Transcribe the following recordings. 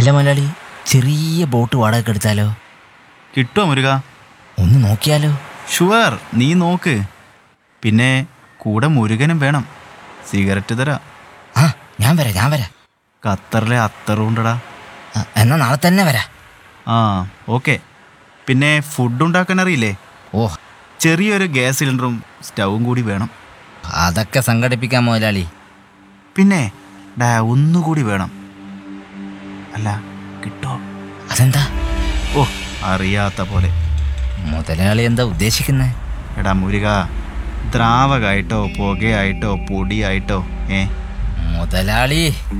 അല്ല മുതലാളി ചെറിയ ബോട്ട് വാടക എടുത്താലോ കിട്ടുമോ മുരുക ഒന്ന് നോക്കിയാലോ ഷുവർ നീ നോക്ക് പിന്നെ കൂടെ മുരുകനും വേണം സിഗരറ്റ് തരാം ആ ഞാൻ വരാം ഞാൻ വരാം ഖത്തറിലെ അത്തറുണ്ടടാ ആ, എന്നാ നാളെ തന്നെ വരാം ആ ഓക്കെ പിന്നെ ഫുഡ് ഉണ്ടാക്കാൻ അറിയില്ലേ ഓ ചെറിയൊരു ഗ്യാസ് സിലിണ്ടറും സ്റ്റൗവും കൂടി വേണം അതൊക്കെ സംഘടിപ്പിക്കാം മുതലാളി പിന്നെ ഡാ ഒന്നുകൂടി വേണം അല്ല കിട്ടോ അതെന്താ ഓ അറിയാത്ത പോലെ മുതലാളി എന്താ ഉദ്ദേശിക്കുന്നത് എടാ മുരുക ദ്രാവകമായിട്ടോ പുകയായിട്ടോ പൊടിയായിട്ടോ ഏ മുതലാളി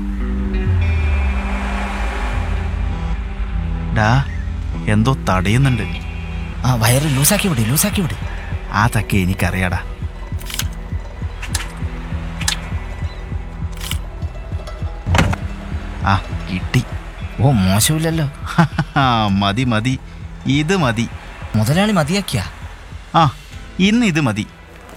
ഡാ എന്തോ തടയുന്നുണ്ട് ആ വയറ് ലൂസാക്കി വിട് ലൂസാക്കി വിട് അതൊക്കെ എനിക്കറിയാടാ ആ കിട്ടി ഓ മോശമില്ലല്ലോ മതി മതി ഇത് മതി മുതലാളി മതിയാക്കിയ ആ ഇന്ന് ഇത് മതി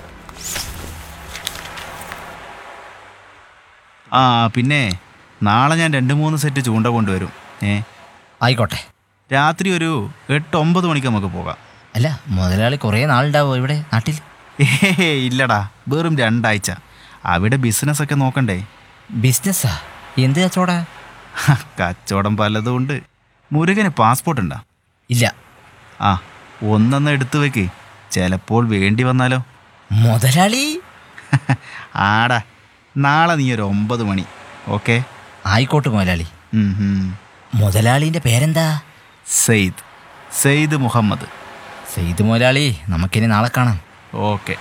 ആ പിന്നെ നാളെ ഞാൻ രണ്ട് മൂന്ന് സെറ്റ് ചൂണ്ട കൊണ്ടുവരും ഏ ആയിക്കോട്ടെ രാത്രി ഒരു എട്ട് ഒമ്പത് മണിക്ക് നമുക്ക് പോകാം അല്ല മുതലാളി കുറേ നാളുണ്ടാവോ ഇവിടെ നാട്ടിൽ ഏ ഇല്ലടാ വെറും രണ്ടാഴ്ച അവിടെ ബിസിനസ് ഒക്കെ നോക്കണ്ടേ ബിസിനസ്സാ എന്ത് കച്ചവടാ ഹ, കച്ചവടം പലതും ഉണ്ട് മുരുകന് പാസ്പോർട്ട് ഉണ്ടോ ഇല്ല ആ ഒന്നെന്ന് എടുത്തു വെക്ക് ചിലപ്പോൾ വേണ്ടി വന്നാലോ മുതലാളി ആടാ നാളെ നീ ഒരു ഒമ്പത് മണി ഓക്കെ ആയിക്കോട്ടെ മുതലാളി മുതലാളിന്റെ പേരെന്താ സെയ്ദ് സെയ്ദ് മുഹമ്മദ് സെയ്ത് മുതലാളി നമുക്കിനി നാളെ കാണാം ഓക്കെ